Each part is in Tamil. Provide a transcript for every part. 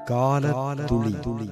கால துளி துளி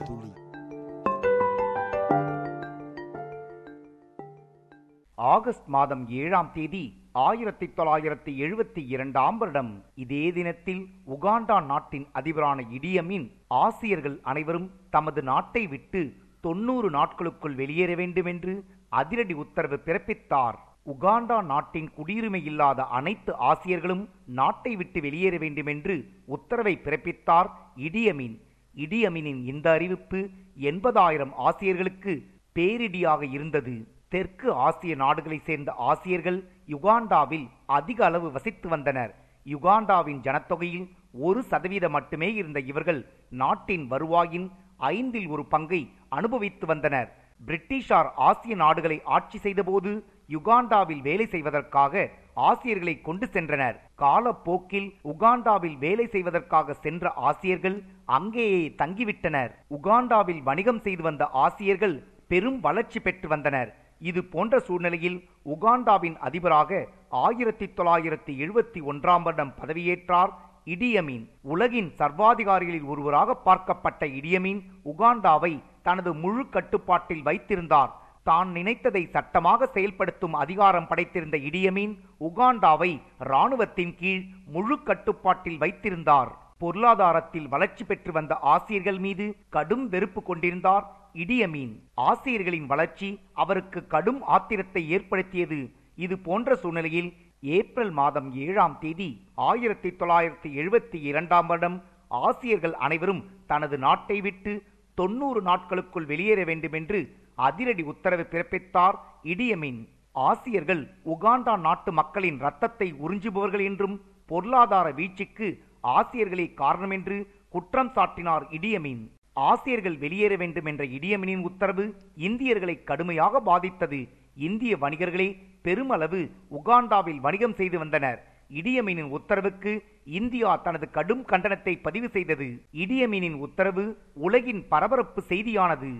ஆகஸ்ட் மாதம் ஏழாம் தேதி ஆயிரத்தி தொள்ளாயிரத்தி எழுபத்தி இரண்டாம் வருடம் இதே தினத்தில் உகாண்டா நாட்டின் அதிபரான இடியமின் ஆசியர்கள் அனைவரும் தமது நாட்டை விட்டு தொன்னூறு நாட்களுக்குள் வெளியேற வேண்டும் என்று அதிரடி உத்தரவு பிறப்பித்தார் உகாண்டா நாட்டின் குடியுரிமை இல்லாத அனைத்து ஆசியர்களும் நாட்டை விட்டு வெளியேற வேண்டும் என்று உத்தரவை பிறப்பித்தார் இடியமின் இடியமினின் இந்த அறிவிப்பு எண்பதாயிரம் ஆசியர்களுக்கு பேரிடியாக இருந்தது தெற்கு ஆசிய நாடுகளைச் சேர்ந்த ஆசியர்கள் யுகாண்டாவில் அதிக அளவு வசித்து வந்தனர் யுகாண்டாவின் ஜனத்தொகையில் ஒரு சதவீதம் மட்டுமே இருந்த இவர்கள் நாட்டின் வருவாயின் ஐந்தில் ஒரு பங்கை அனுபவித்து வந்தனர் பிரிட்டிஷார் ஆசிய நாடுகளை ஆட்சி செய்தபோது யுகாண்டாவில் வேலை செய்வதற்காக ஆசியர்களை கொண்டு சென்றனர் காலப்போக்கில் உகாண்டாவில் வேலை செய்வதற்காக சென்ற ஆசியர்கள் அங்கேயே தங்கிவிட்டனர் உகாண்டாவில் வணிகம் செய்து வந்த ஆசியர்கள் பெரும் வளர்ச்சி பெற்று வந்தனர் இது போன்ற சூழ்நிலையில் உகாண்டாவின் அதிபராக ஆயிரத்தி தொள்ளாயிரத்தி எழுபத்தி ஒன்றாம் வருடம் பதவியேற்றார் இடியமீன் உலகின் சர்வாதிகாரிகளில் ஒருவராக பார்க்கப்பட்ட இடியமீன் உகாண்டாவை தனது முழு கட்டுப்பாட்டில் வைத்திருந்தார் தான் நினைத்ததை சட்டமாக செயல்படுத்தும் அதிகாரம் படைத்திருந்த இடியமீன் உகாண்டாவை இராணுவத்தின் கீழ் முழு கட்டுப்பாட்டில் வைத்திருந்தார் பொருளாதாரத்தில் வளர்ச்சி பெற்று வந்த ஆசிரியர்கள் மீது கடும் வெறுப்பு கொண்டிருந்தார் இடியமீன் ஆசிரியர்களின் வளர்ச்சி அவருக்கு கடும் ஆத்திரத்தை ஏற்படுத்தியது இது போன்ற சூழ்நிலையில் ஏப்ரல் மாதம் ஏழாம் தேதி ஆயிரத்தி தொள்ளாயிரத்தி எழுபத்தி இரண்டாம் வருடம் ஆசியர்கள் அனைவரும் தனது நாட்டை விட்டு தொன்னூறு நாட்களுக்குள் வெளியேற வேண்டும் என்று அதிரடி உத்தரவு பிறப்பித்தார் இடியமின் ஆசியர்கள் உகாண்டா நாட்டு மக்களின் ரத்தத்தை உறிஞ்சுபவர்கள் என்றும் பொருளாதார வீழ்ச்சிக்கு ஆசியர்களே காரணம் என்று குற்றம் சாட்டினார் இடியமின் ஆசியர்கள் வெளியேற வேண்டும் என்ற இடியமினின் உத்தரவு இந்தியர்களை கடுமையாக பாதித்தது இந்திய வணிகர்களே பெருமளவு உகாண்டாவில் வணிகம் செய்து வந்தனர் இடியமீனின் உத்தரவுக்கு இந்தியா தனது கடும் கண்டனத்தை பதிவு செய்தது இடியமீனின் உத்தரவு உலகின் பரபரப்பு செய்தியானது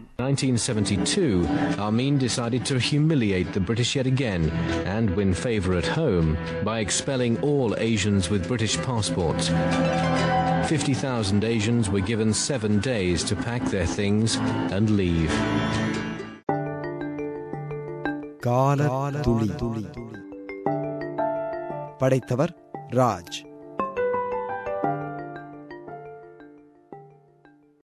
1972, Amin decided to humiliate the British yet again and win favour at home by expelling all Asians with British passports. 50,000 Asians were given seven days to pack their things and leave. கால துளி துளி படைத்தவர் ராஜ்